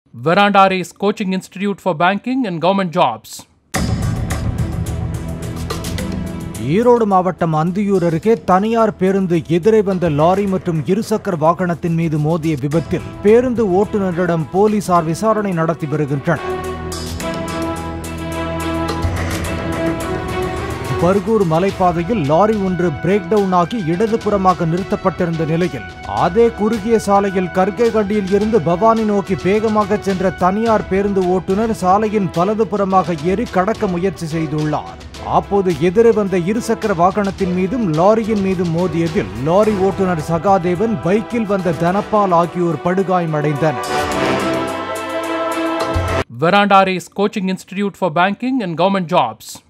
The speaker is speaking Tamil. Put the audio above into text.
Verandaris Coaching Institute for Banking and Government Jobs. Erode மாவட்டம் அந்தியூர் அருகே தனியார் பேருந்து எதிரே வந்த லாரி மற்றும் இருசக்கர வாகனத்தின் மீது மோதிய விபத்தில் பேருந்து ஓட்டுநரிடம் போலீசார் விசாரணை நடத்தி வருகின்றனர் பர்கூர் மலைப்பாதையில் லாரி ஒன்று பிரேக் டவுன் ஆகி இடதுபுறமாக நிறுத்தப்பட்டிருந்த நிலையில் அதே குறுகிய சாலையில் கர்கேகண்டியில் இருந்து பவானி நோக்கி வேகமாக சென்ற தனியார் பேருந்து ஓட்டுநர் சாலையின் வலதுபுறமாக ஏறி கடக்க முயற்சி செய்துள்ளார் அப்போது எதிரே வந்த இருசக்கர வாகனத்தின் மீதும் லாரியின் மீதும் மோதியதில் லாரி ஓட்டுநர் சகாதேவன் பைக்கில் வந்த தனபால் ஆகியோர் படுகாயமடைந்தனர் Verandaris Coaching Institute for Banking and Government Jobs.